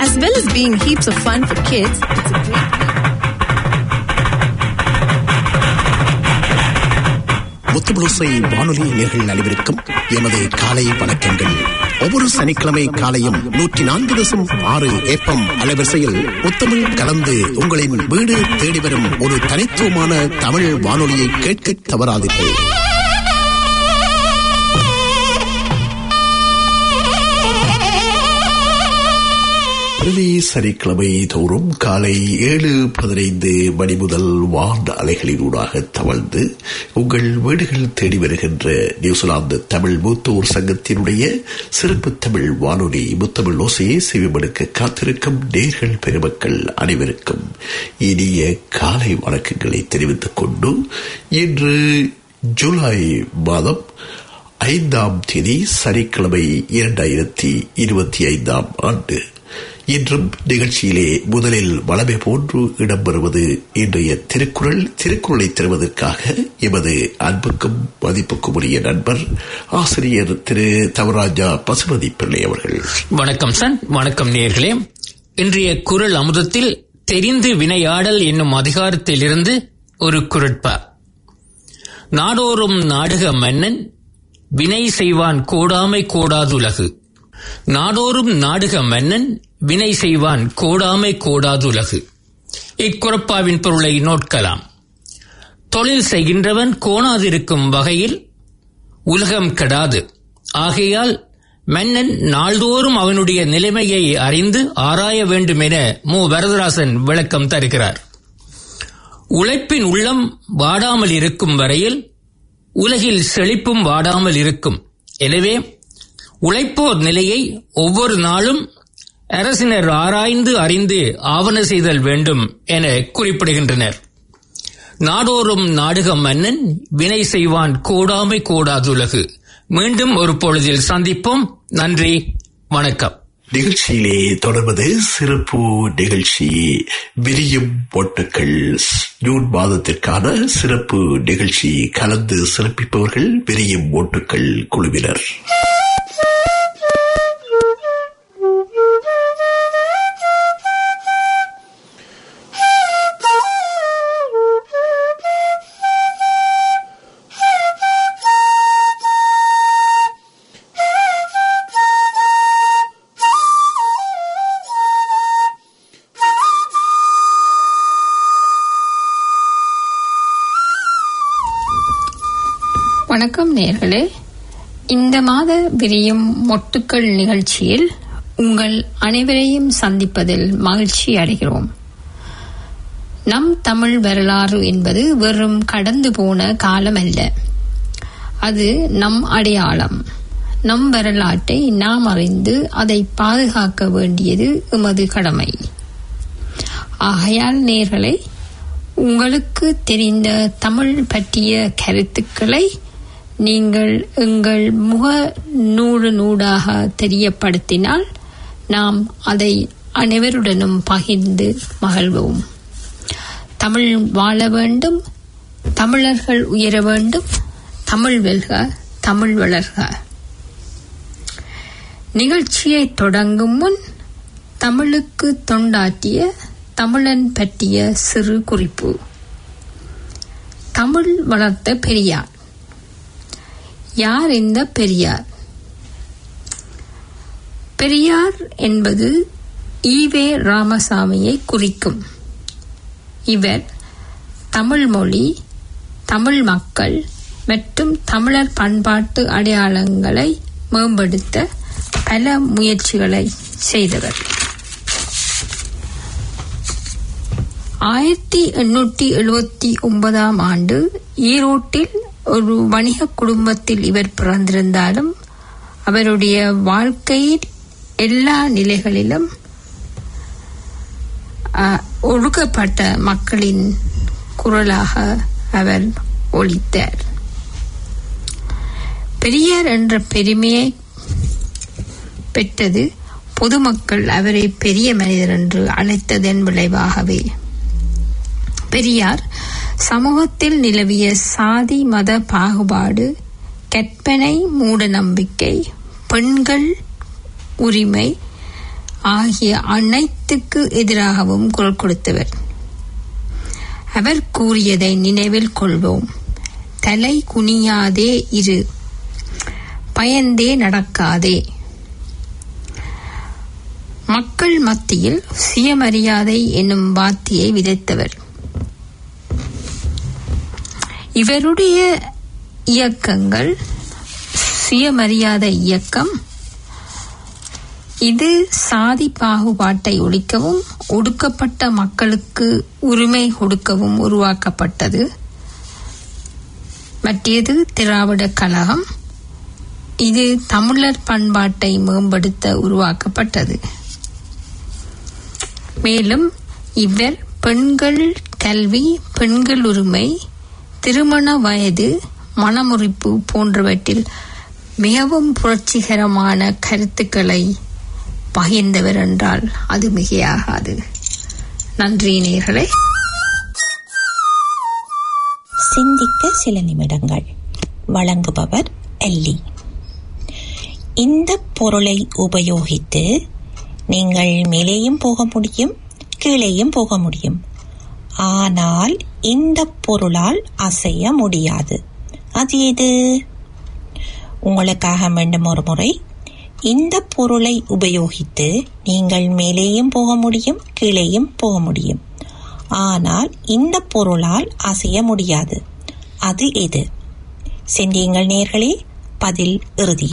As well as being heaps of fun for kids, it's a great முத்துபுளுசை வானொலி நேர்கள் அனைவருக்கும் எமது காலை வணக்கங்கள் ஒவ்வொரு சனிக்கிழமை காலையும் நூற்றி நான்கு தசம் ஆறு ஏப்பம் அலைவரிசையில் முத்தமிழ் கலந்து உங்களின் வீடு தேடி வரும் ஒரு தனித்துவமான தமிழ் வானொலியை கேட்க தவறாதீர்கள் பிரதி சனிக்கிழமை தோறும் காலை ஏழு பதினைந்து மணி முதல் வார்டு அலைகளினூடாக தவழ்ந்து உங்கள் வீடுகள் தேடி வருகின்ற நியூசிலாந்து தமிழ் மூத்தோர் சங்கத்தினுடைய சிறப்பு தமிழ் வானொலி முத்தமிழ் ஓசையை செவிமடுக்க காத்திருக்கும் நேர்கள் பெருமக்கள் அனைவருக்கும் இனிய காலை வணக்கங்களை தெரிவித்துக் கொண்டு இன்று ஜூலை மாதம் ஐந்தாம் தேதி சனிக்கிழமை இரண்டாயிரத்தி இருபத்தி ஐந்தாம் ஆண்டு இன்றும் நிகழ்ச்சியிலே முதலில் வளமை போன்று இடம்பெறுவது இன்றைய திருக்குறள் திருக்குறளை தருவதற்காக எமது அன்புக்கும் மதிப்புக்கும் உரிய நண்பர் ஆசிரியர் திரு தவராஜா பசுமதி பிள்ளை அவர்கள் வணக்கம் சன் வணக்கம் நேர்களே இன்றைய குரல் அமுதத்தில் தெரிந்து வினையாடல் என்னும் அதிகாரத்திலிருந்து ஒரு குரட்பா நாடோறும் நாடக மன்னன் வினை செய்வான் கோடாமை கோடாதுலகு நாடோறும் நாடக மன்னன் வினை செய்வான் கோடாமை கோடாதுலகு இக்குறப்பாவின் பொருளை நோட்கலாம் தொழில் செய்கின்றவன் கோணாதிருக்கும் வகையில் உலகம் கெடாது ஆகையால் மன்னன் நாள்தோறும் அவனுடைய நிலைமையை அறிந்து ஆராய வேண்டும் என மு வரதராசன் விளக்கம் தருகிறார் உழைப்பின் உள்ளம் வாடாமல் இருக்கும் வரையில் உலகில் செழிப்பும் வாடாமல் இருக்கும் எனவே உழைப்போர் நிலையை ஒவ்வொரு நாளும் அரசினர் ஆராய்ந்து அறிந்து ஆவண செய்தல் வேண்டும் என குறிப்பிடுகின்றனர் நாடோறும் நாடக மன்னன் வினை செய்வான் கோடாமை கோடாதுலகு மீண்டும் ஒரு பொழுதில் சந்திப்போம் நன்றி வணக்கம் நிகழ்ச்சியிலே தொடர்வது சிறப்பு நிகழ்ச்சி விரியும் ஒட்டுக்கள் ஜூன் மாதத்திற்கான சிறப்பு நிகழ்ச்சி கலந்து சிறப்பிப்பவர்கள் விரியும் ஓட்டுக்கள் குழுவினர் வணக்கம் நேர்களே இந்த மாத விரியும் மொட்டுக்கள் நிகழ்ச்சியில் உங்கள் அனைவரையும் சந்திப்பதில் மகிழ்ச்சி அடைகிறோம் நம் தமிழ் வரலாறு என்பது வெறும் கடந்து போன காலம் அல்ல அது நம் அடையாளம் நம் வரலாற்றை நாம் அறிந்து அதை பாதுகாக்க வேண்டியது எமது கடமை ஆகையால் நேர்களை உங்களுக்கு தெரிந்த தமிழ் பற்றிய கருத்துக்களை நீங்கள் எங்கள் முக நூறு நூடாக தெரியப்படுத்தினால் நாம் அதை அனைவருடனும் பகிர்ந்து மகிழ்வோம் தமிழ் வாழ வேண்டும் தமிழர்கள் உயர வேண்டும் தமிழ் வெல்க தமிழ் வளர்க நிகழ்ச்சியை தொடங்கும் முன் தமிழுக்கு தொண்டாற்றிய தமிழன் பற்றிய சிறு குறிப்பு தமிழ் வளர்த்த பெரியார் யார் இந்த பெரியார் பெரியார் என்பது ஈவே ராமசாமியை குறிக்கும் இவர் தமிழ் மொழி தமிழ் மக்கள் மற்றும் தமிழர் பண்பாட்டு அடையாளங்களை மேம்படுத்த பல முயற்சிகளை செய்தவர் ஆயிரத்தி எண்ணூற்றி எழுபத்தி ஒன்பதாம் ஆண்டு ஈரோட்டில் ஒரு வணிக குடும்பத்தில் இவர் பிறந்திருந்தாலும் அவருடைய வாழ்க்கையில் எல்லா நிலைகளிலும் அஹ், ஒடுக்கப்பட்ட மக்களின் குரலாக அவர் ஒலித்தார் பெரியார் என்ற பெருமையை பெற்றது பொதுமக்கள் அவரை பெரிய மனிதர் என்று அழைத்ததன் விளைவாகவே பெரியார் சமூகத்தில் நிலவிய சாதி மத பாகுபாடு கற்பனை மூட நம்பிக்கை பெண்கள் உரிமை ஆகிய அனைத்துக்கு எதிராகவும் குரல் கொடுத்தவர் அவர் கூறியதை நினைவில் கொள்வோம் தலை குனியாதே இரு பயந்தே நடக்காதே மக்கள் மத்தியில் சுயமரியாதை என்னும் வார்த்தையை விதைத்தவர் இவருடைய இயக்கங்கள் சுயமரியாதை இயக்கம் இது சாதி பாகுபாட்டை ஒழிக்கவும் ஒடுக்கப்பட்ட மக்களுக்கு உரிமை கொடுக்கவும் உருவாக்கப்பட்டது மற்றது திராவிட கழகம் இது தமிழர் பண்பாட்டை மேம்படுத்த உருவாக்கப்பட்டது மேலும் இவர் பெண்கள் கல்வி பெண்கள் உரிமை திருமண வயது மனமுறிப்பு போன்றவற்றில் மிகவும் புரட்சிகரமான கருத்துக்களை பகிர்ந்தவர் என்றால் அது மிகையாகாது நன்றி நேர்களே சிந்திக்க சில நிமிடங்கள் வழங்குபவர் எல்லி இந்த பொருளை உபயோகித்து நீங்கள் மேலேயும் போக முடியும் கீழேயும் போக முடியும் ஆனால் இந்த பொருளால் அசைய முடியாது அது எது உங்களுக்காக மீண்டும் ஒரு முறை இந்த பொருளை உபயோகித்து நீங்கள் மேலேயும் போக முடியும் கீழேயும் போக முடியும் ஆனால் இந்த பொருளால் அசைய முடியாது அது எது சிந்தியுங்கள் நேர்களே பதில் இறுதி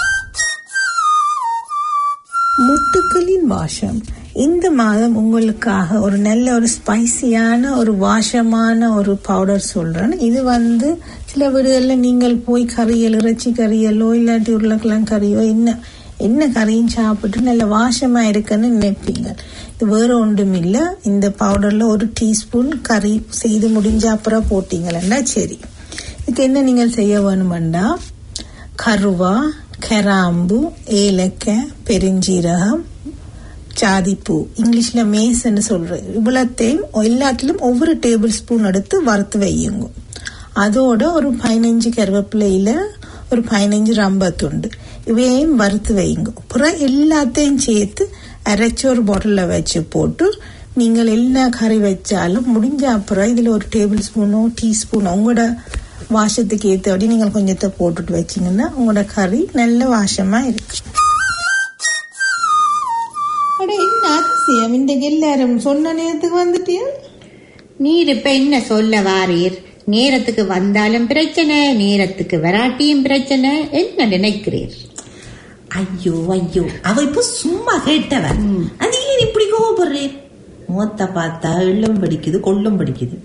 முத்துக்களின் வாசம் இந்த மாதம் உங்களுக்காக ஒரு நல்ல ஒரு ஸ்பைசியான ஒரு வாசமான ஒரு பவுடர் சொல்றேன் இது வந்து சில வீடுகளில் நீங்கள் போய் கறியல் இறைச்சி கறியலோ இல்லாட்டி உருளைக்கிழங்கு கறியோ என்ன என்ன கறியும் சாப்பிட்டு நல்ல வாசமா இருக்குன்னு நினைப்பீங்க இது வேற ஒன்றும் இல்லை இந்த பவுடர்ல ஒரு டீஸ்பூன் கறி செய்து முடிஞ்ச அப்புறம் போட்டீங்களா சரி இதுக்கு என்ன நீங்கள் செய்ய வேணுமெண்டா கருவா கராம்பு ஏலக்காய் பெருஞ்சீரகம் ஜாதிப்பூ இங்கிலீஷ்ல மேஸ்ன்னு சொல்றேன் இவ்வளத்தையும் எல்லாத்திலும் ஒவ்வொரு டேபிள் ஸ்பூன் எடுத்து வறுத்து வையுங்க அதோட ஒரு பதினஞ்சு கருவேப்பிலையில ஒரு பதினஞ்சு ரம்பத்துண்டு இவையும் வறுத்து வைங்க அப்புறம் எல்லாத்தையும் சேர்த்து அரைச்சி ஒரு பாட்டிலில் வச்சு போட்டு நீங்கள் எல்லா கறி வச்சாலும் முடிஞ்ச அப்புறம் இதில் ஒரு டேபிள் ஸ்பூனோ டீஸ்பூனோ உங்களோட வாசத்துக்கு ஏற்றபடி நீங்கள் கொஞ்சத்தை போட்டுட்டு வச்சீங்கன்னா உங்களோட கறி நல்ல வாசமா இருக்கு அட என்ன அதிசயம் இன்றைக்கு எல்லாரும் சொன்ன நேரத்துக்கு வந்துட்டியா நீர் இப்ப என்ன சொல்ல வாரீர் நேரத்துக்கு வந்தாலும் பிரச்சனை நேரத்துக்கு வராட்டியும் பிரச்சனை என்ன நினைக்கிறீர் ஐயோ ஐயோ அவ இப்போ சும்மா கேட்டவ அது ஏன் இப்படி கோபப்படுறேன் மூத்த பார்த்தா எள்ளும் படிக்குது கொள்ளும் படிக்குது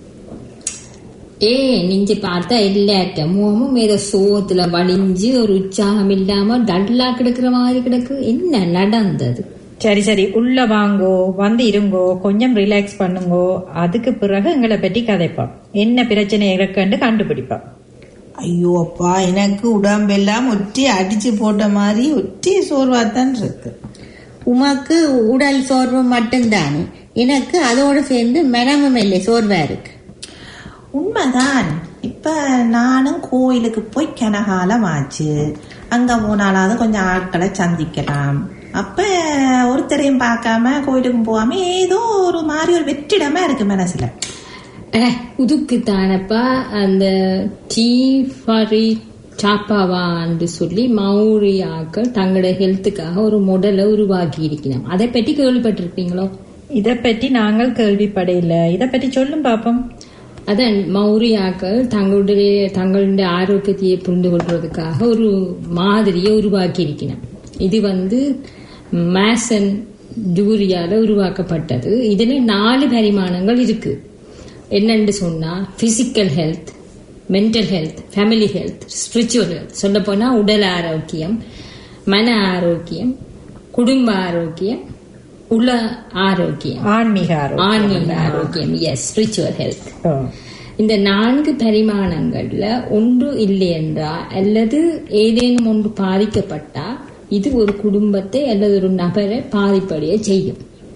ஏ நெஞ்சு பார்த்தா எல்லாட்ட முகமும் ஏதோ சோத்துல வலிஞ்சு ஒரு உற்சாகம் இல்லாம டல்லா கிடக்குற மாதிரி கிடக்கு என்ன நடந்தது சரி சரி உள்ள வாங்கோ வந்து இருங்கோ கொஞ்சம் ரிலாக்ஸ் பண்ணுங்கோ அதுக்கு பிறகு எங்களை பற்றி கதைப்போம் என்ன பிரச்சனை இருக்குன்னு கண்டுபிடிப்போம் ஐயோ அப்பா எனக்கு உடம்பெல்லாம் ஒட்டி அடிச்சு போட்ட மாதிரி ஒட்டி சோர்வாத்தான் இருக்கு உமக்கு உடல் சோர்வு மட்டும்தானே எனக்கு அதோடு சேர்ந்து மனமும் இல்லை சோர்வா இருக்கு உண்மைதான் இப்ப நானும் கோயிலுக்கு போய் கனகாலம் ஆச்சு அங்க போனாலாவது கொஞ்சம் ஆட்களை சந்திக்கலாம் அப்ப ஒருத்தரையும் பார்க்காம கோயிலுக்கும் போகாம ஏதோ ஒரு மாதிரி ஒரு வெற்றிடமா இருக்கு மனசுல உதுக்கு தானப்பா அந்த டீ ஃபாரி சாப்பாவான்னு சொல்லி மௌரியாக்கள் தங்களோட ஹெல்த்துக்காக ஒரு மொடலை உருவாக்கி இருக்கணும் அதை பற்றி கேள்விப்பட்டிருப்பீங்களோ இதை பற்றி நாங்கள் கேள்விப்படையில இதை பற்றி சொல்லும் பாப்போம் அதான் மௌரியாக்கள் தங்களுடைய தங்களுடைய ஆரோக்கியத்தையே புரிந்து கொள்றதுக்காக ஒரு மாதிரியை உருவாக்கி இருக்கணும் இது வந்து மேசன் ஜூரியால உருவாக்கப்பட்டது இதுல நாலு பரிமாணங்கள் இருக்கு என்னன்னு சொன்னா physical health mental health family health spiritual health சொல்ல போனா உடல் ஆரோக்கியம் மன ஆரோக்கியம் குடும்ப ஆரோக்கியம் உள்ள ஆரோக்கியம் ஆன்மீக ஆரோக்கியம் ஆன்மீக ஆரோக்கியம் எஸ் ஸ்பிரிச்சுவல் ஹெல்த் இந்த நான்கு பரிமாணங்கள்ல ஒன்று இல்லை என்றா அல்லது ஏதேனும் ஒன்று பாதிக்கப்பட்டா இது ஒரு குடும்பத்தை அல்லது ஒரு நபரை பாதிப்படைய செய்யும்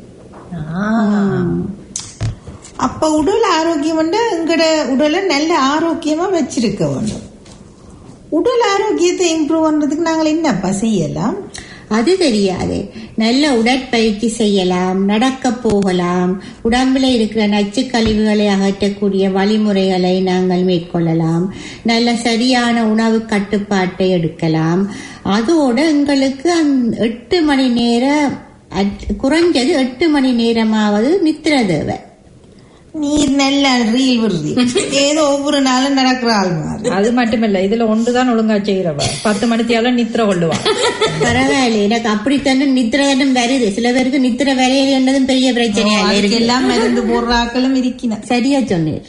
அப்ப உடல் ஆரோக்கியம் எங்கட உடலை நல்ல ஆரோக்கியமா வச்சிருக்க வேண்டும் உடல் ஆரோக்கியத்தை இம்ப்ரூவ் பண்றதுக்கு நாங்கள் என்னப்பா செய்யலாம் அது தெரியாது நல்ல உடற்பயிற்சி செய்யலாம் நடக்க போகலாம் உடம்புல இருக்கிற நச்சு கழிவுகளை அகற்றக்கூடிய வழிமுறைகளை நாங்கள் மேற்கொள்ளலாம் நல்ல சரியான உணவு கட்டுப்பாட்டை எடுக்கலாம் அதோட எங்களுக்கு அந்த எட்டு மணி நேர அட்- குறைஞ்சது எட்டு மணி நேரமாவது நித்திர தேவை நீர் நல்ல ரீல் விடுதி ஏதோ ஒவ்வொரு நாளும் நடக்கிற ஆள் மாதிரி அது மட்டுமில்ல இதுல ஒன்றுதான் ஒழுங்கா செய்யறவ பத்து மணித்தியால நித்திர கொள்ளுவா பரவாயில்ல எனக்கு அப்படித்தானே நித்திர தானே வருது சில பேருக்கு நித்திர வரையலன்னதும் பெரிய பிரச்சனையா அதுக்கு இருக்கு எல்லாம் மருந்து போடுற ஆக்களும் இருக்கின சரியா சொன்னீர்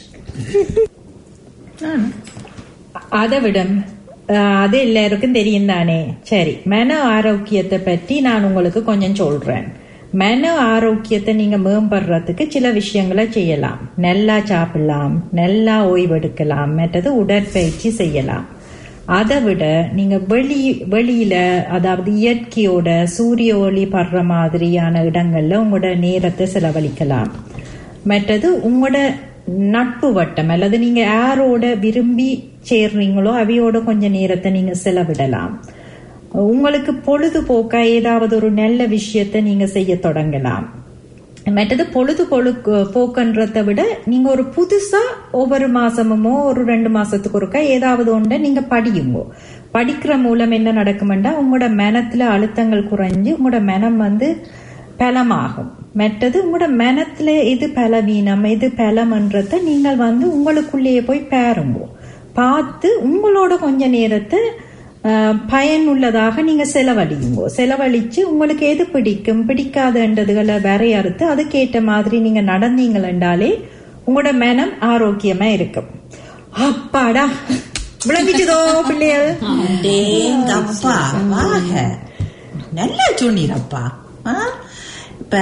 அதை விட அஹ், அது எல்லாருக்கும் தெரியும் தானே சரி மன ஆரோக்கியத்தை பற்றி நான் உங்களுக்கு கொஞ்சம் சொல்றேன் மன ஆரோக்கியத்தை நீங்க மேம்படுறதுக்கு சில விஷயங்களை செய்யலாம் நல்லா சாப்பிடலாம் நல்லா ஓய்வெடுக்கலாம் மற்றது உடற்பயிற்சி செய்யலாம் அதை விட நீங்க வெளி வெளியில அதாவது இயற்கையோட சூரிய ஒளி படுற மாதிரியான இடங்கள்ல உங்களோட நேரத்தை செலவழிக்கலாம் மற்றது உங்களோட நட்பு வட்டம் அல்லது நீங்க யாரோட விரும்பி சேர்றீங்களோ அவையோட கொஞ்ச நேரத்தை நீங்க செலவிடலாம் உங்களுக்கு பொழுதுபோக்கா ஏதாவது ஒரு நல்ல விஷயத்தை நீங்க செய்ய தொடங்கலாம் மற்றது பொழுது பொழுக்கு போக்குன்றதை விட நீங்க ஒரு புதுசா ஒவ்வொரு மாசமுமோ ஒரு ரெண்டு மாசத்துக்கு ஒருக்கா ஏதாவது ஒன்றை நீங்க படியுங்கோ படிக்கிற மூலம் என்ன நடக்குமெண்டா உங்களோட மனத்துல அழுத்தங்கள் குறைஞ்சு உங்களோட மனம் வந்து பலமாகும் மற்றது உங்களோட மனத்துல எது பலவீனம் எது பலம்ன்றத நீங்கள் வந்து உங்களுக்குள்ளேயே போய் பாருங்க பார்த்து உங்களோட கொஞ்ச நேரத்தை ஆஹ், பயனுள்ளதாக நீங்க செலவழியுங்க செலவழிச்சு உங்களுக்கு எது பிடிக்கும் பிடிக்காதுன்றதுகளை வரையறுத்து அதுக்கேற்ற மாதிரி நீங்க நடந்தீங்களென்றாலே உங்களோட மனம் ஆரோக்கியமா இருக்கும் அப்பாடா விளங்கிச்சதோ பிள்ளைகள் டேங்கப்பா வாக நல்லா சொன்னீரப்பா ஆ? இப்ப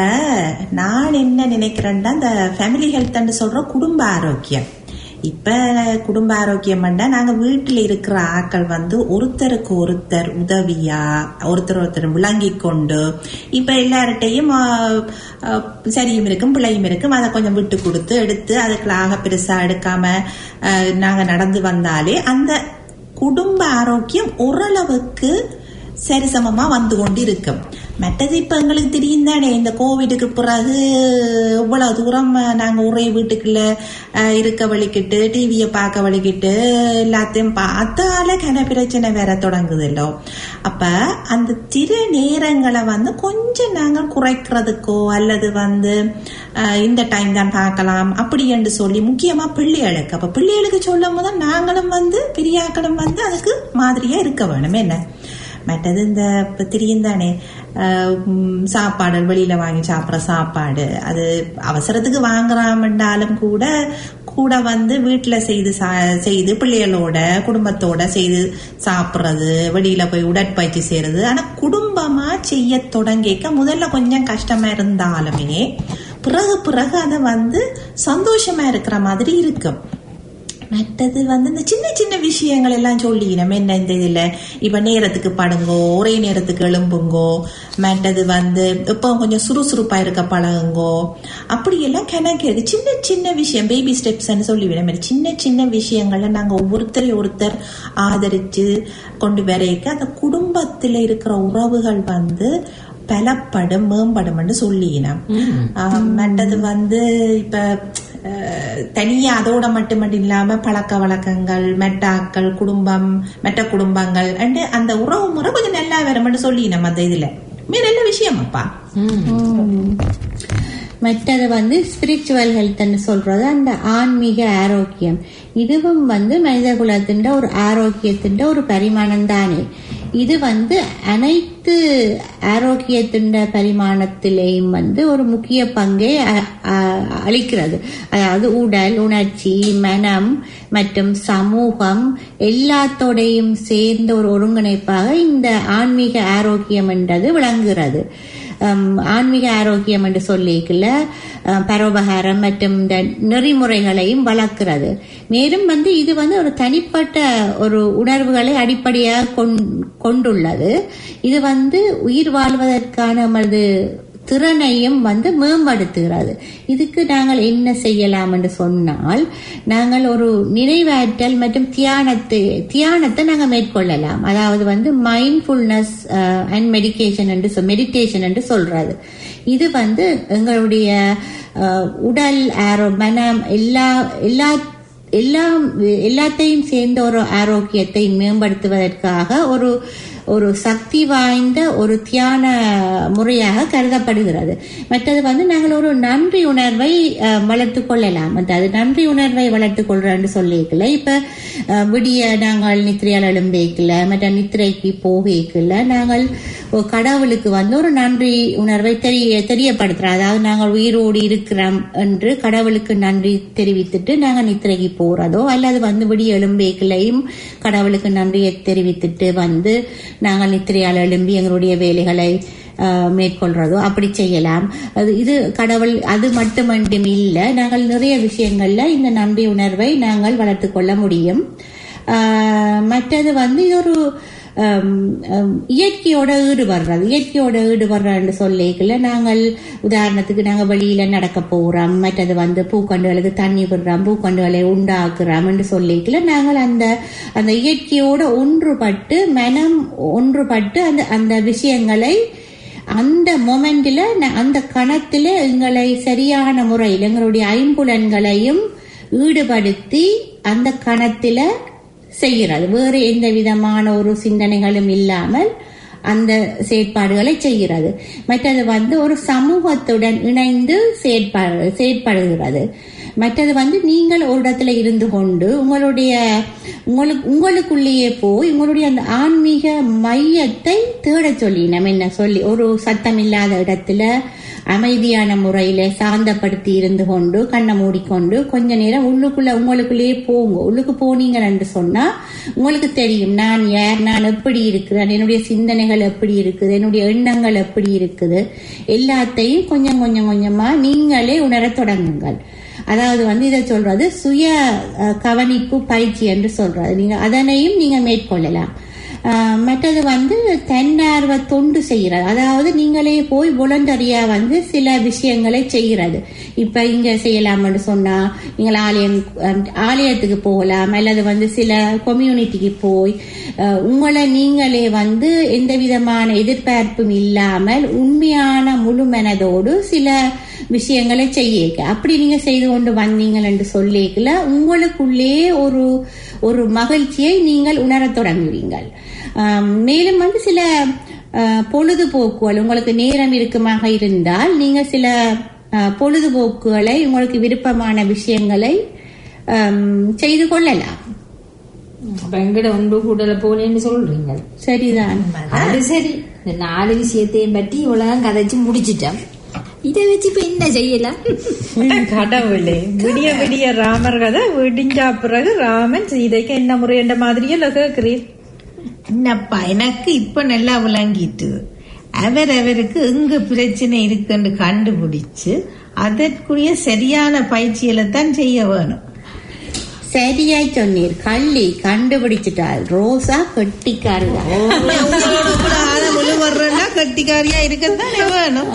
நான் என்ன நினைக்கிறேன்னா இந்த ஃபேமிலி ஹெல்த்ன்னு சொல்ற குடும்ப ஆரோக்கியம் இப்ப குடும்ப ஆரோக்கியம் நாங்க வீட்டுல இருக்கிற ஆட்கள் வந்து ஒருத்தருக்கு ஒருத்தர் உதவியா ஒருத்தர் ஒருத்தர் விளங்கி கொண்டு இப்ப எல்லார்ட்டையும் ஆ, ஆ, சரியும் இருக்கும் பிள்ளையும் இருக்கும் அதை கொஞ்சம் விட்டு கொடுத்து எடுத்து அதுக்குள்ளாக பெருசா எடுக்காம ஆ, நாங்க நடந்து வந்தாலே அந்த குடும்ப ஆரோக்கியம் ஓரளவுக்கு சரிசமமா வந்து கொண்டு இருக்கும் மற்றது இப்ப எங்களுக்கு தெரியும் தானே இந்த கோவிடுக்கு பிறகு இவ்வளவு தூரம் நாங்க ஒரே வீட்டுக்குள்ள அஹ், இருக்க வலிக்கிட்டு டிவியை பார்க்க வலிக்கிட்டு எல்லாத்தையும் பார்த்தால கன பிரச்சனை வேற தொடங்குதுல்லோ அப்ப அந்த திரு நேரங்களை வந்து கொஞ்சம் நாங்கள் குறைக்கிறதுக்கோ அல்லது வந்து அஹ், இந்த டைம் தான் பார்க்கலாம் அப்படி என்று சொல்லி முக்கியமா பிள்ளைகளுக்கு அப்ப பிள்ளைகளுக்கு சொல்லும் போது நாங்களும் வந்து பெரியாக்களும் வந்து அதுக்கு மாதிரியா இருக்க வேணும் என்ன மற்றது இந்த இப்ப தெரியும் தானே அஹ், உம், சாப்பாடு வெளியில வாங்கி சாப்பிட்ற சாப்பாடு அது அவசரத்துக்கு வாங்குறாமண்டாலும் கூட கூட வந்து வீட்டுல செய்து சா- செய்து பிள்ளைகளோட குடும்பத்தோட செய்து சாப்பிட்றது வெளியில போய் உடற்பயிற்சி செய்யறது ஆனா குடும்பமா செய்ய தொடங்கிக்க முதல்ல கொஞ்சம் கஷ்டமா இருந்தாலுமே பிறகு பிறகு அதை வந்து சந்தோஷமா இருக்கிற மாதிரி இருக்கும் மற்றது வந்து இந்த சின்ன சின்ன விஷயங்கள் எல்லாம் சொல்லி நம்ம என்ன இந்த இதுல இப்ப நேரத்துக்கு படுங்கோ ஒரே நேரத்துக்கு எழும்புங்கோ மற்றது வந்து இப்போ கொஞ்சம் சுறுசுறுப்பா இருக்க பழகுங்கோ அப்படியெல்லாம் கணக்கு இருக்கு சின்ன சின்ன விஷயம் பேபி ஸ்டெப்ஸ்ன்னு சொல்லி விட மாதிரி சின்ன சின்ன விஷயங்கள்ல நாங்க ஒவ்வொருத்தரை ஒருத்தர் ஆதரிச்சு கொண்டு வரைக்க அந்த குடும்பத்துல இருக்கிற உறவுகள் வந்து பலப்படும் மேம்படும்னு சொல்லினோம் மற்றது வந்து இப்ப அஹ், தனியா அதோட மட்டும் மட்டும் இல்லாம பழக்க வழக்கங்கள் மெட்டாக்கள் குடும்பம் மெட்ட குடும்பங்கள் அண்டு அந்த உறவு முறை கொஞ்சம் நல்லா வரும்னு சொல்லி நம்ம அந்த இதுல மிக நல்ல விஷயம் அப்பா மற்றது வந்து ஸ்பிரிச்சுவல் ஹெல்த்னு சொல்றது அந்த ஆன்மீக ஆரோக்கியம் இதுவும் வந்து மனித குலத்தின் ஒரு ஆரோக்கியத்தின் ஒரு பரிமாணம் தானே இது வந்து அனைத்து ஆரோக்கியத்தின் பரிமாணத்திலேயும் வந்து ஒரு முக்கிய பங்கை அ- அ- அளிக்கிறது அதாவது உடல் உணர்ச்சி மனம் மற்றும் சமூகம் எல்லாத்தோடையும் சேர்ந்த ஒரு ஒருங்கிணைப்பாக இந்த ஆன்மீக ஆரோக்கியம் என்றது விளங்குகிறது ஹம், ஆன்மீக ஆரோக்கியம் என்று சொல்லிக்கல அஹ், பரோபகாரம் மற்றும் இந்த நெறிமுறைகளையும் வளர்க்கிறது மேலும் வந்து இது வந்து ஒரு தனிப்பட்ட ஒரு உணர்வுகளை அடிப்படையாக கொண்- கொண்டுள்ளது இது வந்து உயிர் வாழ்வதற்கான நமது திறனையும் வந்து மேம்படுத்துகிறது இதுக்கு நாங்கள் என்ன செய்யலாம் என்று சொன்னால் நாங்கள் ஒரு நிறைவேற்றல் மற்றும் தியானத்தை தியானத்தை நாங்கள் மேற்கொள்ளலாம் அதாவது வந்து மைண்ட்ஃபுல்னஸ் அண்ட் மெடிகேஷன் என்று மெடிடேஷன் என்று சொல்றது இது வந்து எங்களுடைய அஹ், உடல் ஆரோ மனம் எல்லா எல்லா எல்லாம் எல்லாத்தையும் சேர்ந்த ஒரு ஆரோக்கியத்தை மேம்படுத்துவதற்காக ஒரு ஒரு சக்தி வாய்ந்த ஒரு தியான முறையாக கருதப்படுகிறது மற்றது வந்து நாங்கள் ஒரு நன்றி உணர்வை அஹ், வளர்த்துக் கொள்ளலாம் அதாவது நன்றி உணர்வை வளர்த்துக் கொள்றோம்னு சொல்லிக்கல இப்ப அஹ், விடிய நாங்கள் நித்திரையால் எழும்பேக்கல மற்ற நித்திரைக்கு போகல நாங்கள் ஒரு கடவுளுக்கு வந்து ஒரு நன்றி உணர்வை தெரிய தெரியப்படுத்துறோம் அதாவது நாங்கள் உயிரோடு இருக்கிறோம் என்று கடவுளுக்கு நன்றி தெரிவித்துட்டு நாங்கள் நித்திரைக்கு போறதோ அல்லது வந்து விடிய எழும்பேக்கலையும் கடவுளுக்கு நன்றியை தெரிவித்துட்டு வந்து நாங்கள் நித்திரையால் எழும்பி எங்களுடைய வேலைகளை ஆஹ், மேற்கொள்றதோ அப்படி செய்யலாம் அது இது கடவுள் அது மட்டுமண்டும் இல்லை நாங்கள் நிறைய விஷயங்கள்ல இந்த நன்றி உணர்வை நாங்கள் வளர்த்துக் கொள்ள முடியும் ஆஹ், மற்றது வந்து இது ஒரு ஹம், ஹம், இயற்கையோட ஈடுபடுறது இயற்கையோட ஈடுபடுறன்னு சொல்லிக்கல நாங்கள் உதாரணத்துக்கு நாங்கள் வெளியில நடக்க போறோம் மற்றது வந்து பூக்கண்டுகளுக்கு தண்ணி விடுறோம் பூக்கண்டுகளை உண்டாக்குறோம் என்று சொல்லிக்கல நாங்கள் அந்த அந்த இயற்கையோட ஒன்றுபட்டு மனம் ஒன்றுபட்டு அந்த அந்த விஷயங்களை அந்த மொமெண்ட்ல அந்த கணத்துல எங்களை சரியான முறையில் எங்களுடைய ஐம்புலன்களையும் ஈடுபடுத்தி அந்த கணத்துல செய்கிறது வேறு எந்த விதமான ஒரு சிந்தனைகளும் இல்லாமல் அந்த செயற்பாடுகளை செய்கிறது மற்றது வந்து ஒரு சமூகத்துடன் இணைந்து செயற்படு செயற்படுகிறது மற்றது வந்து நீங்கள் ஒரு இடத்துல இருந்து கொண்டு உங்களுடைய உங்களுக்கு உங்களுக்குள்ளேயே போய் உங்களுடைய அந்த ஆன்மீக மையத்தை தேடச் சொல்லி நம்ம என்ன சொல்லி ஒரு சத்தம் இல்லாத இடத்துல அமைதியான முறையில சாந்தப்படுத்தி இருந்து கொண்டு கண்ணை மூடிக்கொண்டு கொஞ்ச நேரம் உள்ளுக்குள்ள உங்களுக்குள்ளேயே போங்க உள்ளுக்கு போனீங்கன்னு சொன்னா உங்களுக்கு தெரியும் நான் யார் நான் எப்படி இருக்கிறேன் என்னுடைய சிந்தனைகள் எப்படி இருக்குது என்னுடைய எண்ணங்கள் எப்படி இருக்குது எல்லாத்தையும் கொஞ்சம் கொஞ்சம் கொஞ்சமா நீங்களே உணரத் தொடங்குங்கள் அதாவது வந்து இதை சொல்றது சுய அஹ், கவனிப்பு பயிற்சி என்று சொல்றது நீங்க அதனையும் நீங்க மேற்கொள்ளலாம் ஆஹ் மற்றது வந்து தன்னார்வ தொண்டு செய்கிறது அதாவது நீங்களே போய் volunteer-ஆ வந்து சில விஷயங்களை செய்கிறது இப்ப இங்க செய்யலாம்னு சொன்னா நீங்கள் ஆலயம் அஹ், ஆலயத்துக்கு போகலாம் அல்லது வந்து சில கம்யூனிட்டிக்கு போய் அஹ், உங்களை நீங்களே வந்து எந்த விதமான எதிர்பார்ப்பும் இல்லாமல் உண்மையான முழு மனதோடு சில விஷயங்களை செய்ய அப்படி நீங்க செய்து கொண்டு வந்தீங்கள் என்று சொல்லிக்கல உங்களுக்குள்ளே ஒரு ஒரு மகிழ்ச்சியை நீங்கள் உணரத் தொடங்குவீங்கள் ஆம், மேலும் வந்து சில அஹ், பொழுதுபோக்குகள் உங்களுக்கு நேரம் இருக்குமாக இருந்தால் நீங்க சில அஹ், பொழுதுபோக்குகளை உங்களுக்கு விருப்பமான விஷயங்களை ஆம், செய்து கொள்ளலாம் அப்ப எங்கட ஒன்று கூடல போனேன்னு சொல்றீங்க சரிதான் அது சரி இந்த நாலு விஷயத்தையும் பற்றி இவ்வளவு கதைச்சு முடிச்சிட்டோம் இதை வச்சு இப்ப என்ன செய்யலாம் கடவுளே விடிய விடிய ராமர் கதை விடிஞ்சா பிறகு ராமன் சீதைக்கு என்ன முறை என்ற மாதிரியே கேட்கிறீர் என்னப்பா எனக்கு இப்ப நல்லா விளங்கிட்டு அவர் அவருக்கு எங்க பிரச்சனை இருக்குன்னு கண்டுபிடிச்சு அதற்குரிய சரியான பயிற்சிகளை தான் செய்ய வேணும் சரியாய் சொன்னீர் கள்ளி கண்டுபிடிச்சிட்டாள் ரோசா கெட்டிக்காரதான் உங்களோட கூட ஆள முழு வர்றா கட்டிக்காரியா இருக்கத்தானே வேணும்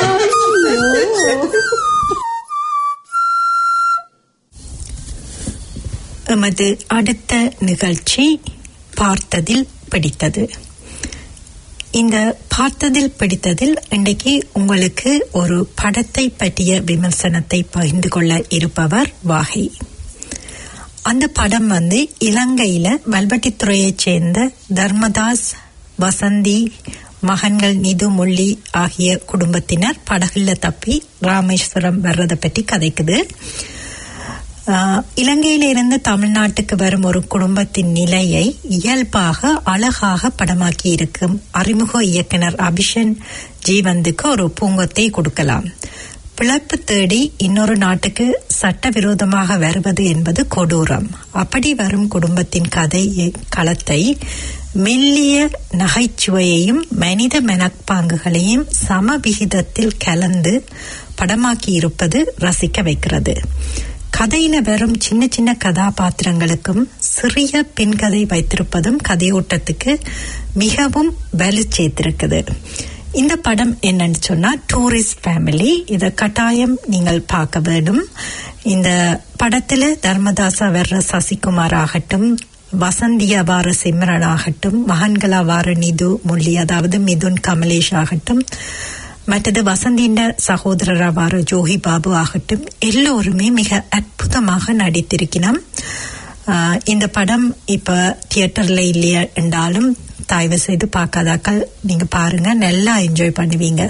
எமது அடுத்த நிகழ்ச்சி பார்த்ததில் பிடித்தது இந்த பார்த்ததில் பிடித்ததில் இன்றைக்கு உங்களுக்கு ஒரு படத்தை பற்றிய விமர்சனத்தை பகிர்ந்து கொள்ள இருப்பவர் வாகை அந்த படம் வந்து இலங்கையில வல்வட்டித்துறையைச் சேர்ந்த தர்மதாஸ் வசந்தி மகன்கள் நிது முள்ளி ஆகிய குடும்பத்தினர் படகுல தப்பி ராமேஸ்வரம் வர்றதை பற்றி கதைக்குது ஆஹ், இலங்கையிலிருந்து தமிழ்நாட்டுக்கு வரும் ஒரு குடும்பத்தின் நிலையை இயல்பாக அழகாக படமாக்கி இருக்கும் அறிமுக இயக்குனர் அபிஷன் ஜீவந்துக்கு ஒரு பூங்கொத்தை கொடுக்கலாம் பிழைப்பு தேடி இன்னொரு நாட்டுக்கு சட்டவிரோதமாக வருவது என்பது கொடூரம் அப்படி வரும் குடும்பத்தின் கதை களத்தை மெல்லிய நகைச்சுவையையும் மனித மனப்பாங்குகளையும் சம விகிதத்தில் கலந்து படமாக்கி இருப்பது ரசிக்க வைக்கிறது கதையில வெறும் சின்ன சின்ன கதாபாத்திரங்களுக்கும் சிறிய பின்கதை வைத்திருப்பதும் கதையோட்டத்துக்கு மிகவும் வலு சேர்த்திருக்குது இந்த படம் என்னன்னு சொன்னா டூரிஸ்ட் ஃபேமிலி இதை கட்டாயம் நீங்கள் பார்க்க வேண்டும் இந்த படத்துல தர்மதாசா வர்ற சசிகுமார் ஆகட்டும் வசந்தியா வார சிம்ரன் ஆகட்டும் மகன்களா வார நிது முள்ளி அதாவது மிதுன் கமலேஷ் ஆகட்டும் மற்றது வசந்தியின் சகோதரரா வார ஜோஹி பாபு ஆகட்டும் எல்லோருமே மிக அற்புதமாக நடித்திருக்கிறோம் ஆஹ் இந்த படம் இப்ப தியேட்டர்ல இல்லையா என்றாலும் தயவு செய்து பார்க்காதாக்கள் நீங்க பாருங்க நல்லா என்ஜாய் பண்ணுவீங்க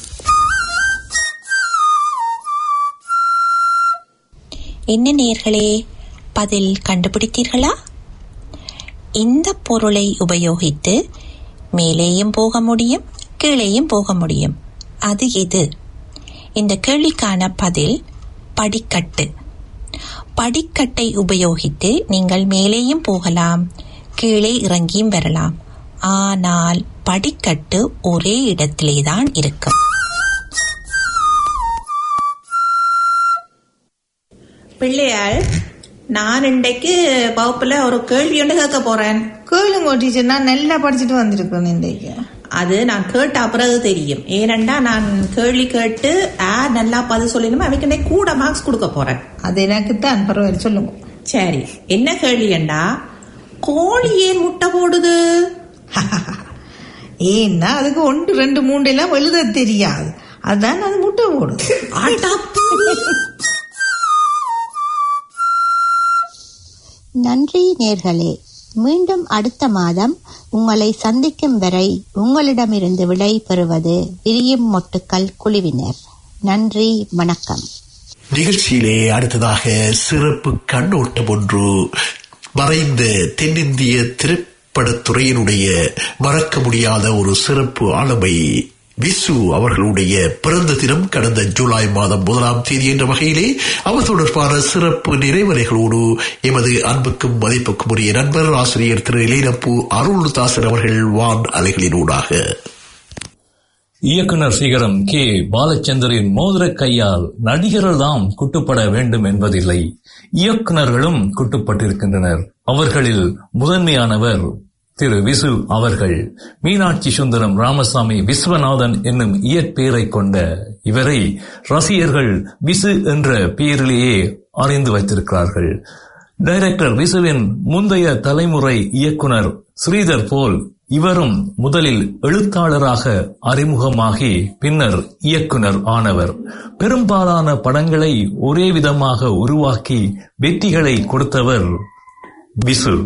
என்ன நேர்களே பதில் கண்டுபிடித்தீர்களா இந்த பொருளை உபயோகித்து மேலேயும் போக முடியும் கீழேயும் போக முடியும் அது எது இந்த கேள்விக்கான பதில் படிக்கட்டு படிக்கட்டை உபயோகித்து நீங்கள் மேலேயும் போகலாம் கீழே இறங்கியும் வரலாம் ஆனால் படிக்கட்டு ஒரே இடத்திலே தான் இருக்கும் பிள்ளையாள் நான் இன்றைக்கு வகுப்புல ஒரு கேள்வி ஒன்று கேட்க போறேன் கேளுங்க டீச்சர் நான் நல்லா படிச்சுட்டு வந்திருக்கேன் இன்றைக்கு அது நான் கேட்ட பிறகு தெரியும் ஏனண்டா நான் கேள்வி கேட்டு யார் நல்லா பதில் சொல்லணுமோ அவைக்கு இன்னைக்கு கூட மார்க்ஸ் கொடுக்க போறேன் அது எனக்கு தான் பரவாயில்ல சொல்லுங்க சரி என்ன கேள்வியண்டா கோழி ஏன் முட்டை போடுது ஏன்னா அதுக்கு ஒன்று ரெண்டு மூன்று எல்லாம் எழுத தெரியாது அதான் அது முட்டை போடும் நன்றி நேர்களே மீண்டும் அடுத்த மாதம் உங்களை சந்திக்கும் வரை உங்களிடமிருந்து விடை பெறுவது விரியும் மொட்டுக்கள் குழுவினர் நன்றி வணக்கம் நிகழ்ச்சியிலே அடுத்ததாக சிறப்பு கண்ணோட்டம் ஒன்று மறைந்த தென்னிந்திய திரைப்படத்துறையினுடைய மறக்க முடியாத ஒரு சிறப்பு ஆளுமை விசு அவர்களுடைய பிறந்த தினம் கடந்த ஜூலை மாதம் முதலாம் தேதி என்ற வகையிலே அவர் தொடர்பான சிறப்பு நிறைவரைகளோடு எமது அன்புக்கும் மதிப்புக்கும் உரிய நண்பர் ஆசிரியர் திரு இளையனப்பு அருள்தாசன் அவர்கள் வான் அலைகளினூடாக இயக்குனர் சிகரம் கே பாலச்சந்தரின் மோதிர கையால் நடிகர்கள் தாம் குட்டுப்பட வேண்டும் என்பதில்லை இயக்குனர்களும் குட்டுப்பட்டிருக்கின்றனர் அவர்களில் முதன்மையானவர் திரு விசு அவர்கள் மீனாட்சி சுந்தரம் ராமசாமி விஸ்வநாதன் என்னும் இயற்பெயரை கொண்ட இவரை ரசிகர்கள் விசு என்ற பெயரிலேயே அறிந்து வைத்திருக்கிறார்கள் டைரக்டர் விசுவின் முந்தைய தலைமுறை இயக்குனர் ஸ்ரீதர் போல் இவரும் முதலில் எழுத்தாளராக அறிமுகமாகி பின்னர் இயக்குனர் ஆனவர் பெரும்பாலான படங்களை ஒரே விதமாக உருவாக்கி வெற்றிகளை கொடுத்தவர் விசு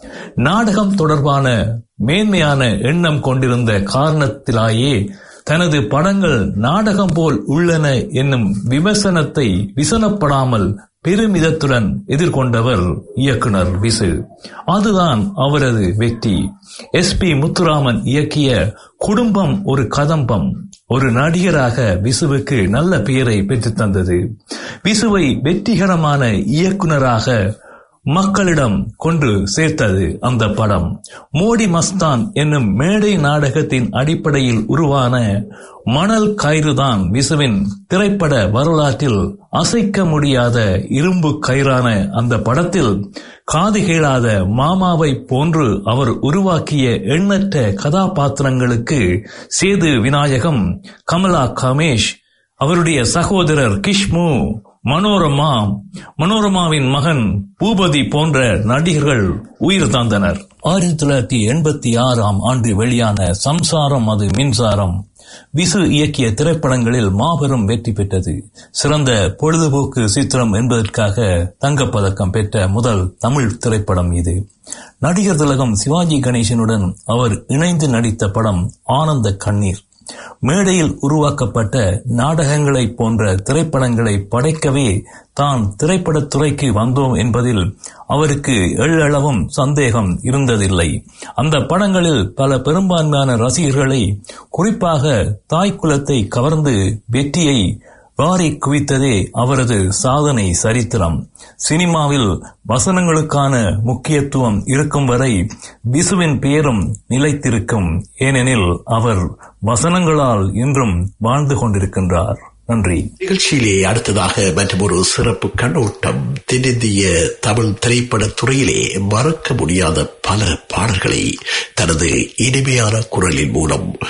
நாடகம் தொடர்பான மேன்மையான எண்ணம் கொண்டிருந்த காரணத்திலாயே தனது படங்கள் நாடகம் போல் உள்ளன என்னும் விமர்சனத்தை விசனப்படாமல் பெருமிதத்துடன் எதிர்கொண்டவர் இயக்குனர் விசு அதுதான் அவரது வெற்றி எஸ் பி முத்துராமன் இயக்கிய குடும்பம் ஒரு கதம்பம் ஒரு நடிகராக விசுவுக்கு நல்ல பெயரை பெற்றுத் தந்தது விசுவை வெற்றிகரமான இயக்குனராக மக்களிடம் கொண்டு சேர்த்தது அந்த படம் மோடி மஸ்தான் என்னும் மேடை நாடகத்தின் அடிப்படையில் உருவான மணல் கயிறுதான் விசுவின் திரைப்பட வரலாற்றில் அசைக்க முடியாத இரும்பு கயிறான அந்த படத்தில் காது கேளாத மாமாவை போன்று அவர் உருவாக்கிய எண்ணற்ற கதாபாத்திரங்களுக்கு சேது விநாயகம் கமலா கமேஷ் அவருடைய சகோதரர் கிஷ்மு மனோரமா மனோரமாவின் மகன் பூபதி போன்ற நடிகர்கள் உயிர் தந்தனர் ஆயிரத்தி தொள்ளாயிரத்தி எண்பத்தி ஆறாம் ஆண்டு வெளியான சம்சாரம் அது மின்சாரம் விசு இயக்கிய திரைப்படங்களில் மாபெரும் வெற்றி பெற்றது சிறந்த பொழுதுபோக்கு சித்திரம் என்பதற்காக தங்கப்பதக்கம் பெற்ற முதல் தமிழ் திரைப்படம் இது நடிகர் திலகம் சிவாஜி கணேசனுடன் அவர் இணைந்து நடித்த படம் ஆனந்த கண்ணீர் மேடையில் உருவாக்கப்பட்ட நாடகங்களை போன்ற திரைப்படங்களை படைக்கவே தான் திரைப்படத்துறைக்கு வந்தோம் என்பதில் அவருக்கு எள்ளளவும் சந்தேகம் இருந்ததில்லை அந்த படங்களில் பல பெரும்பான்மையான ரசிகர்களை குறிப்பாக தாய் குலத்தை கவர்ந்து வெற்றியை வாரி குவித்ததே அவரது சாதனை சரித்திரம் சினிமாவில் வசனங்களுக்கான முக்கியத்துவம் இருக்கும் வரை விசுவின் பெயரும் நிலைத்திருக்கும் ஏனெனில் அவர் வசனங்களால் இன்றும் வாழ்ந்து கொண்டிருக்கின்றார் நன்றி நிகழ்ச்சியிலே அடுத்ததாக மற்றொரு சிறப்பு கண்ணோட்டம் தென்னிந்திய தமிழ் திரைப்பட துறையிலே மறக்க முடியாத பல பாடல்களை தனது இனிமையான குரலின் மூலம்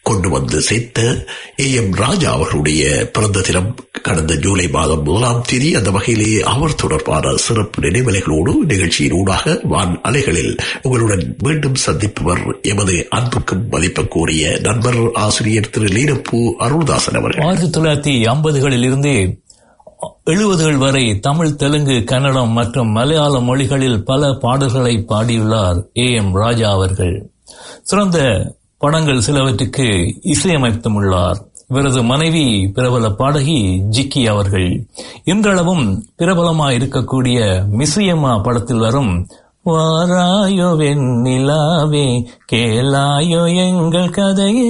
கொண்டு வந்து சேர்த்த ஏ எம் ராஜா அவர்களுடைய பிறந்த தினம் கடந்த ஜூலை மாதம் முதலாம் தேதி அந்த வகையிலே அவர் தொடர்பான சிறப்பு நினைவலைகளோடு நிகழ்ச்சியின் ஊடாக வான் அலைகளில் உங்களுடன் மீண்டும் சந்திப்பவர் எமது அன்புக்கும் மதிப்புக்குரிய நண்பர் ஆசிரியர் திரு லீனப்பூ அருள்தாசன் அவர்கள் ஆயிரத்தி தொள்ளாயிரத்தி ஐம்பதுகளில் இருந்து எழுபதுகள் வரை தமிழ் தெலுங்கு கன்னடம் மற்றும் மலையாள மொழிகளில் பல பாடல்களை பாடியுள்ளார் ஏ எம் ராஜா அவர்கள் சிறந்த படங்கள் சிலவற்றுக்கு இசையமைத்தும் உள்ளார் இவரது மனைவி பிரபல பாடகி ஜிக்கி அவர்கள் இன்றளவும் பிரபலமாய் இருக்கக்கூடிய மிசியம்மா படத்தில் வரும் வாராயோ வெண்ணிலாவே கேளாயோ எங்கள் கதையே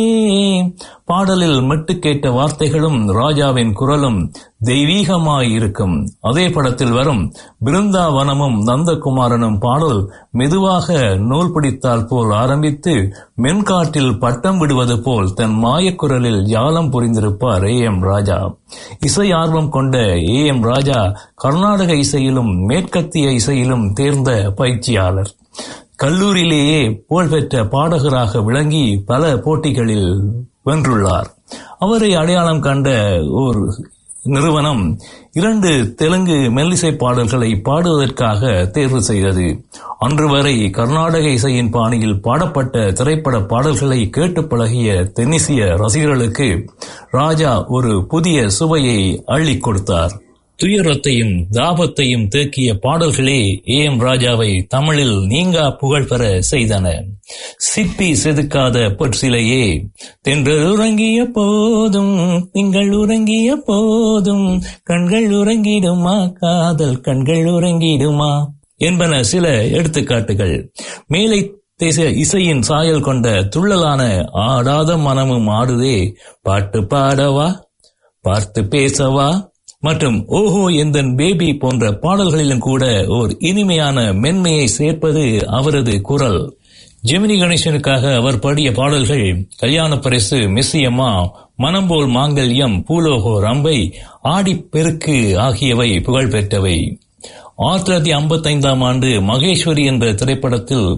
பாடலில் மெட்டு கேட்ட வார்த்தைகளும் ராஜாவின் குரலும் தெய்வீகமாய் இருக்கும் அதே படத்தில் வரும் பிருந்தாவனமும் நந்தகுமாரனும் பாடல் மெதுவாக நூல் பிடித்தால் போல் ஆரம்பித்து மென்காட்டில் பட்டம் விடுவது போல் தன் மாயக்குரலில் ஜாலம் புரிந்திருப்பார் ஏ எம் ராஜா இசை ஆர்வம் கொண்ட ஏ எம் ராஜா கர்நாடக இசையிலும் மேற்கத்திய இசையிலும் தேர்ந்த பயிற்சியாளர் கல்லூரியிலேயே புகழ்பெற்ற பாடகராக விளங்கி பல போட்டிகளில் வென்றுள்ளார் அவரை அடையாளம் கண்ட ஒரு நிறுவனம் இரண்டு தெலுங்கு மெல்லிசை பாடல்களை பாடுவதற்காக தேர்வு செய்தது அன்று வரை கர்நாடக இசையின் பாணியில் பாடப்பட்ட திரைப்பட பாடல்களை கேட்டு பழகிய தென்னிசிய ரசிகர்களுக்கு ராஜா ஒரு புதிய சுவையை அள்ளிக் கொடுத்தார் துயரத்தையும் தாபத்தையும் தேக்கிய பாடல்களே ஏ எம் ராஜாவை தமிழில் நீங்கா புகழ் பெற செய்தன சிப்பி செதுக்காத பொற்சிலையே தென்றல் உறங்கிய போதும் திங்கள் உறங்கிய போதும் கண்கள் உறங்கிடுமா காதல் கண்கள் உறங்கிடுமா என்பன சில எடுத்துக்காட்டுகள் மேலை தேச இசையின் சாயல் கொண்ட துள்ளலான ஆடாத மனமும் ஆடுதே பாட்டு பாடவா பார்த்து பேசவா மற்றும் ஓஹோ எந்தன் பேபி போன்ற பாடல்களிலும் கூட ஓர் இனிமையான மென்மையை சேர்ப்பது அவரது குரல் ஜெமினி கணேசனுக்காக அவர் பாடிய பாடல்கள் கல்யாண பரிசு மெஸ்ஸியம்மா மனம்போல் மாங்கல்யம் பூலோகோ ரம்பை ஆடிப்பெருக்கு ஆகியவை புகழ்பெற்றவை ஆயிரத்தி தொள்ளாயிரத்தி ஐம்பத்தி ஐந்தாம் ஆண்டு மகேஸ்வரி என்ற திரைப்படத்தில்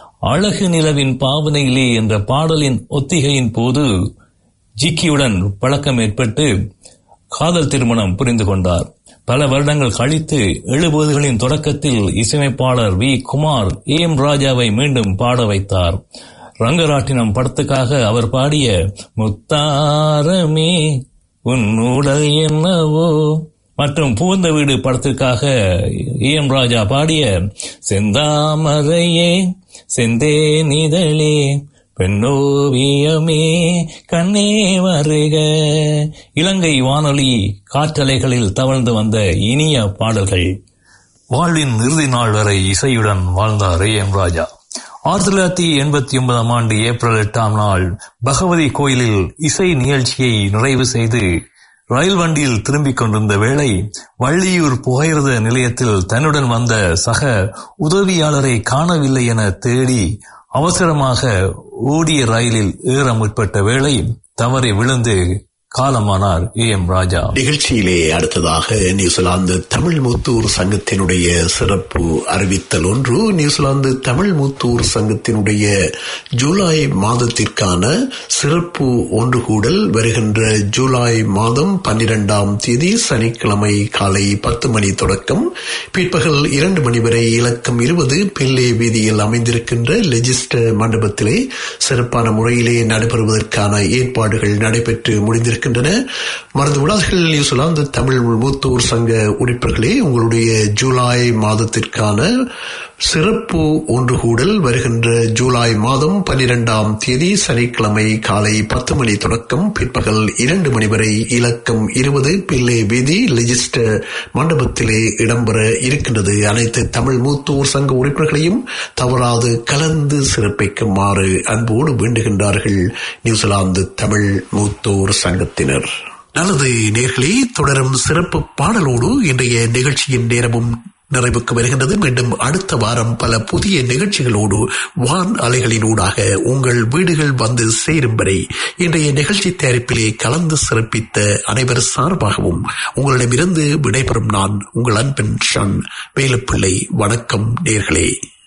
அழகு நிலவின் பாவனையிலே என்ற பாடலின் ஒத்திகையின் போது ஜிக்கியுடன் பழக்கம் ஏற்பட்டு காதல் திருமணம் புரிந்து கொண்டார் பல வருடங்கள் கழித்து எழுபதுகளின் தொடக்கத்தில் இசையமைப்பாளர் வி குமார் ஏ எம் ராஜாவை மீண்டும் பாட வைத்தார் ரங்கராட்டினம் படத்துக்காக அவர் பாடிய முத்தாரமே உன் உடல் என்னவோ மற்றும் பூந்த வீடு படத்திற்காக ஏ எம் ராஜா பாடிய செந்தாமரையே செந்தே நிதழே பெண்ணோவியமே கண்ணே வருக இலங்கை வானொலி காற்றலைகளில் தவழ்ந்து வந்த இனிய பாடல்கள் வாழ்வின் இறுதி நாள் வரை இசையுடன் வாழ்ந்தார் ஏ எம் ராஜா ஆயிரத்தி தொள்ளாயிரத்தி எண்பத்தி ஒன்பதாம் ஆண்டு ஏப்ரல் எட்டாம் நாள் பகவதி கோயிலில் இசை நிகழ்ச்சியை நிறைவு செய்து ரயில் வண்டியில் திரும்பிக் கொண்டிருந்த வேளை வள்ளியூர் புகையிரத நிலையத்தில் தன்னுடன் வந்த சக உதவியாளரை காணவில்லை என தேடி அவசரமாக ஓடிய ரயிலில் ஏற முற்பட்ட வேளை தவறி விழுந்து காலமானார் ஏ எம் ராஜா நிகழ்ச்சியிலே அடுத்ததாக நியூசிலாந்து தமிழ் மூத்தூர் சங்கத்தினுடைய சிறப்பு அறிவித்தல் ஒன்று நியூசிலாந்து தமிழ் மூத்தூர் சங்கத்தினுடைய ஜூலை மாதத்திற்கான சிறப்பு ஒன்று கூடல் வருகின்ற ஜூலை மாதம் பன்னிரெண்டாம் தேதி சனிக்கிழமை காலை பத்து மணி தொடக்கம் பிற்பகல் இரண்டு மணி வரை இலக்கம் இருபது பில்லே வீதியில் அமைந்திருக்கின்ற லெஜிஸ்டர் மண்டபத்திலே சிறப்பான முறையிலே நடைபெறுவதற்கான ஏற்பாடுகள் நடைபெற்று முடிந்திருக்கின்றன மறந்து விடாதீர்கள் நியூசிலாந்து தமிழ் மூத்தூர் சங்க உறுப்பினர்களே உங்களுடைய ஜூலை மாதத்திற்கான சிறப்பு ஒன்று கூடல் வருகின்ற ஜூலை மாதம் பனிரெண்டாம் தேதி சனிக்கிழமை காலை பத்து மணி தொடக்கம் பிற்பகல் இரண்டு மணி வரை இலக்கம் இருபது பிள்ளை வீதி லெஜிஸ்டர் மண்டபத்திலே இடம்பெற இருக்கின்றது அனைத்து தமிழ் மூத்தோர் சங்க உறுப்பினர்களையும் தவறாது கலந்து சிறப்பிக்குமாறு அன்போடு வேண்டுகின்றார்கள் நியூசிலாந்து தமிழ் மூத்தோர் சங்கத்தினர் நல்லது நேர்களே தொடரும் சிறப்பு பாடலோடு இன்றைய நிகழ்ச்சியின் நேரமும் நிறைவுக்கு வருகின்றது மீண்டும் அடுத்த வாரம் பல புதிய நிகழ்ச்சிகளோடு வான் அலைகளினூடாக உங்கள் வீடுகள் வந்து சேரும் வரை இன்றைய நிகழ்ச்சி தயாரிப்பிலே கலந்து சிறப்பித்த அனைவர் சார்பாகவும் உங்களிடமிருந்து விடைபெறும் நான் உங்கள் அன்பின் ஷன் வேலுப்பிள்ளை வணக்கம் நேர்களே